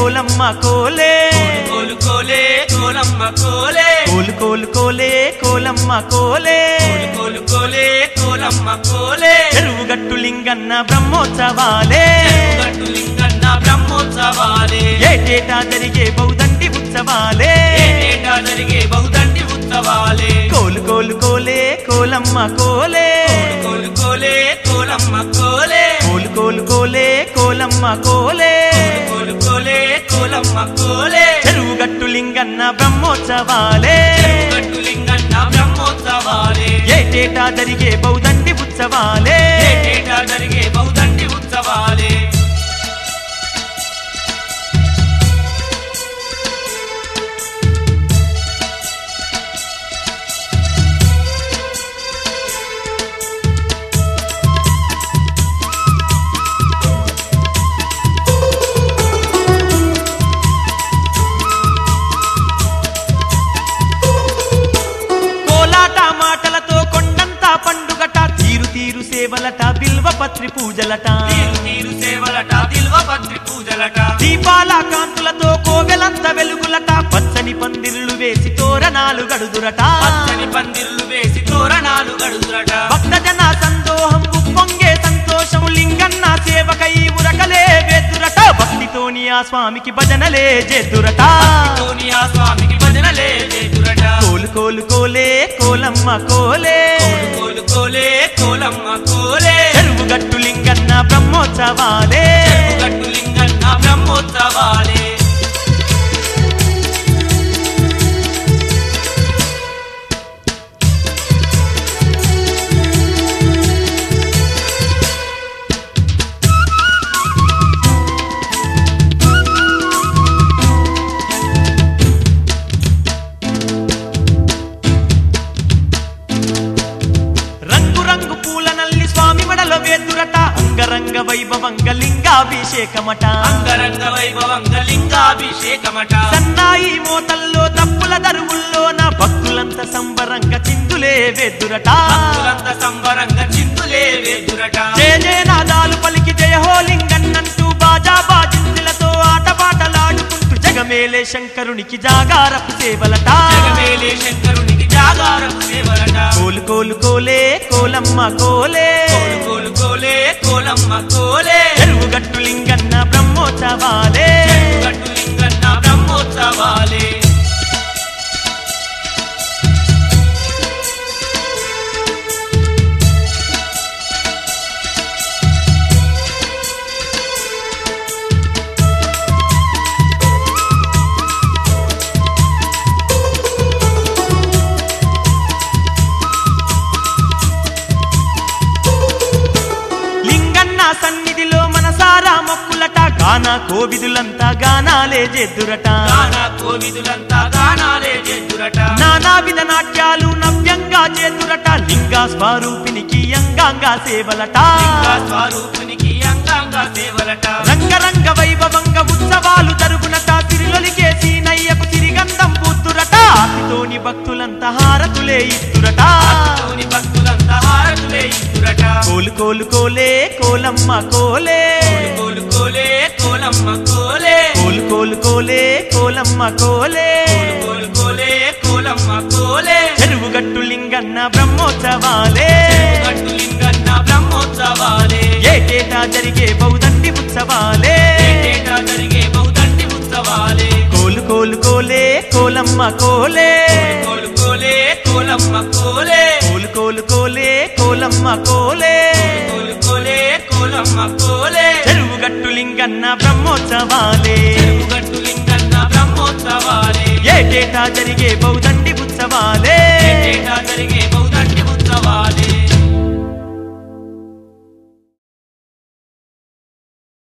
కోలమ్మ కోలే కోలు కోలే కోలమ్మ కోలే కోలు కోలు కోలే కోలమ్మ కోలే కోలు కోలే కోలమ్మ కోలే చెరువు గట్టు లింగన్న బ్రహ్మోత్సవాలే గట్టు లింగన్న బ్రహ్మోత్సవాలే ఏటేటా జరిగే బౌదండి ఉత్సవాలే ఏటేటా జరిగే బహుదండి ఉత్సవాలే కోలు కోలు కోలే కోలమ్మ కోలే కోలు కోలే కోలమ్మ కోలే కోలు కోలు కోలే కోలమ్మ కోలే కోలు కోలే కోలమ్మ కోలే చెరువు గట్టు లింగన్న బ్రహ్మోత్సవాలే గట్టు లింగన్న బ్రహ్మోత్సవాలే ఏటేటా జరిగే బౌదండి ఉత్సవాలే ఏటేటా జరిగే బహుదండి ఉత్సవాలే కోలాట మాటలతో కొండంత పండుగట తీరు తీరు సేవలట బిల్వ పత్రి పూజలట తీరు తీరు సేవలట దిల్వ పత్రి పూజలట దీపాల కాంతులతో కోవెలంత వెలుగులట పచ్చని పందిర్లు వేసి తోరణాలు గడుదురట పచ్చని పందిర్లు వేసి తోరణాలు గడుదురట భక్తజన సందోహం ఉప్పొంగే సంతోషం లింగన్న సేవకై ఉరకలే వేదురట భక్తితోని ఆ స్వామికి భజనలే చేదురట తోని ఆ స్వామికి భజనలే చేదురట కోలు కోలు కోలే కోలమ్మ కోలే కోలు కోలు కోలే కోలమ్మ కోలే చెరువు గట్టు లింగన్న బ్రహ్మోత్సవాలే గట్టు లింగన్న బ్రహ్మోత్సవాలే రంగు రంగు పూల నల్లి స్వామి మెడలో వేదురట అంగరంగ వైభవంగ లింగాభిషేకమట అంగరంగ వైభవంగ లింగాభిషేకమట సన్నాయి మోతల్లో తప్పుల దరువుల్లో నా భక్తులంత సంబరంగ చిందులే వేదురట భక్తులంత సంబరంగా చిందులే వేదురట జయ జయ నాదాలు పలికి జయ హో లింగన్నంటూ బాజా బాజింతులతో ఆటపాటలాడుకుంటూ జగమేలే శంకరునికి జాగారపు సేవలట జగమేలే శంకరునికి జాగారం సేవలట కోలు కోలు కోలే కోలమ్మ కోలే కోలు కోలు కోలే కోలమ్మ కోలే చెరువు గట్టు లింగన్న బ్రహ్మోత్సవాలే గట్టు లింగన్న బ్రహ్మోత్సవాలే లింగన్న సన్నిధిలో మనసారా మొక్కులట గాన కోవిదులంతా గానాలే చేద్దురట గాన కోవిదులంతా గానాలే చేదురట నానా విధ నాట్యాలు నవ్యంగా చేతురట లింగ స్వరూపినికి అంగాంగా సేవలట లింగ స్వరూపునికి అంగాంగ సేవలట రంగరంగ వైభవంగ ఉత్సవాలు జరుగునట తిరులొలికేసి నయ్యకు తిరిగంధం పూతురట ఆతితోని భక్తులంతా హారతులే ఇస్తురట భక్తుని భక్తులంతా హారతులే ఇస్తురట కోలు కోలు కోలే కోలమ్మ కోలే కోలు కోలే కోలమ్మ కోలే కోలు కోలు కోలే కోలమ్మ కోలే కోలు కోలే కోలమ్మ కోలే చెరువు గట్టు లింగన్న బ్రహ్మోత్సవాలే గట్టు లింగన్న బ్రహ్మోత్సవాలే ఏటేటా జరిగే బౌదండి ఉత్సవాలే ఏటేటా జరిగే బహుదండి ఉత్సవాలే కోలు కోలు కోలే కోలమ్మ కోలే కోలు కోలే కోలమ్మ కోలే కోలు కోలు కోలే కోలమ్మ కోలే కోలు కోలే కోలమ్మ కోలే చెరువు గట్టు లింగన్న బ్రహ్మోత్సవాలే గట్టు లింగన్న బ్రహ్మోత్సవాలే ఏటేటా జరిగే బౌదండి ఉత్సవాలే ఏటేటా జరిగే బహుదండి ఉత్సవాలే